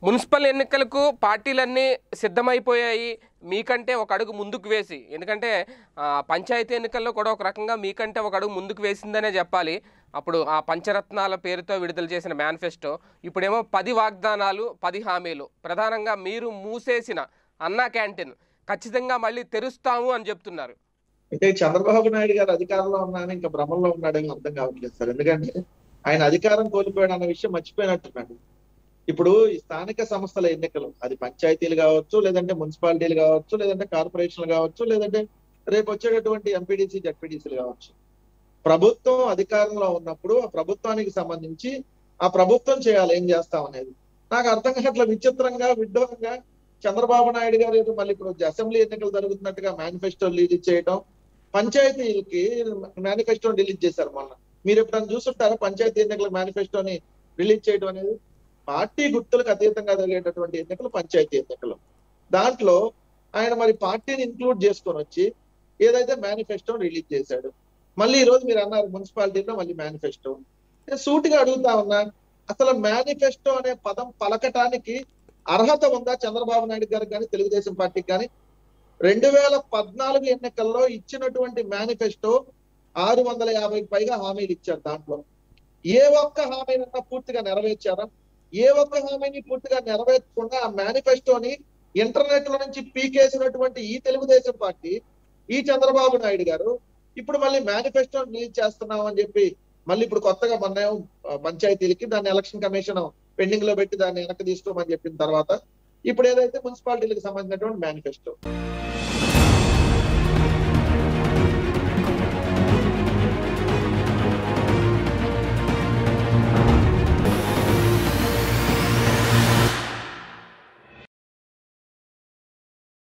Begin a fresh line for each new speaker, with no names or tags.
municipal ఎన్నికలకు పార్టీలన్నీ సిద్ధమైపోయాయి మీకంటే ఒక అడుగు ముందుకు వేసి ఎందుకంటే ఆ, పంచాయతీ ఎన్నికల్లో కూడా ఒక రకంగా మీకంటే ఒక అడుగు ముందుకు వేసిందనే చెప్పాలి అప్పుడు ఆ పంచరత్నాల పేరుతో విడుదల చేసిన మేనిఫెస్టో ఇప్పుడేమో పది వాగ్దానాలు పది హామీలు ప్రధానంగా మీరు మూసేసిన అన్నా క్యాంటీన్ ఖచ్చితంగా మళ్ళీ తెరుస్తాము అని చెప్తున్నారు
అంటే చంద్రబాబు నాయుడు గారు అధికారంలో ఉన్నాను ఇంకా భ్రమంలో ఉన్నాడని అర్థం కావట్లేదు సార్ ఎందుకంటే ఆయన అధికారం కోల్పోయాడు అన్న విషయం మర్చిపోయినట్టున్నాడు ఇప్పుడు ఈ స్థానిక సంస్థల ఎన్నికలు అది పంచాయతీలు కావచ్చు లేదంటే మున్సిపాలిటీలు కావచ్చు లేదంటే కార్పొరేషన్లు కావచ్చు లేదంటే రేపు వచ్చేటటువంటి ఎంపీడీసీ జడ్పీడీసీలు కావచ్చు ప్రభుత్వం అధికారంలో ఉన్నప్పుడు ఆ ప్రభుత్వానికి సంబంధించి ఆ ప్రభుత్వం చేయాలి ఏం చేస్తాం అనేది నాకు అర్థం కావట్లేదు విచిత్రంగా విడ్డూరంగా చంద్రబాబు నాయుడు గారు ఏదో మళ్ళీ ఇప్పుడు అసెంబ్లీ ఎన్నికలు జరుగుతున్నట్టుగా మేనిఫెస్టో రిలీజ్ చేయడం పంచాయతీలకి మేనిఫెస్టో రిలీజ్ చేశారు మొన్న మీరు ఎప్పుడైనా చూస్తుంటారా పంచాయతీ ఎన్నికల మేనిఫెస్టోని రిలీజ్ చేయడం అనేది పార్టీ గుర్తులకు అతీతంగా జరిగేటటువంటి ఎన్నికలు పంచాయతీ ఎన్నికలు దాంట్లో ఆయన మరి పార్టీని ఇంక్లూడ్ చేసుకొని వచ్చి ఏదైతే మేనిఫెస్టో రిలీజ్ చేశాడు మళ్ళీ ఈ రోజు మీరు అన్నారు మున్సిపాలిటీలో మళ్ళీ మేనిఫెస్టో నేను సూటిగా అడుగుతా ఉన్నా అసలు మేనిఫెస్టో అనే పదం పలకటానికి అర్హత ఉందా చంద్రబాబు నాయుడు గారికి కానీ తెలుగుదేశం పార్టీకి కానీ రెండు వేల పద్నాలుగు ఎన్నికల్లో ఇచ్చినటువంటి మేనిఫెస్టో ఆరు వందల యాభైకి పైగా హామీలు ఇచ్చారు దాంట్లో ఏ ఒక్క హామీనన్నా పూర్తిగా నెరవేర్చారా ఏ ఒక్క హామీని పూర్తిగా నెరవేర్చకుండా ఆ మేనిఫెస్టోని ఇంటర్నెట్ లో నుంచి పీకేసినటువంటి ఈ తెలుగుదేశం పార్టీ ఈ చంద్రబాబు నాయుడు గారు ఇప్పుడు మళ్ళీ మేనిఫెస్టో రిలీజ్ చేస్తున్నాం అని చెప్పి మళ్ళీ ఇప్పుడు కొత్తగా మొన్న ఏమో, ఆ, పంచాయతీలకి దాన్ని ఎలక్షన్ కమిషన్ పెండింగ్ లో పెట్టి దాన్ని వెనక్కి తీసుకోమని చెప్పిన తర్వాత ఇప్పుడు ఏదైతే మున్సిపాలిటీలకు సంబంధించినటువంటి మేనిఫెస్టో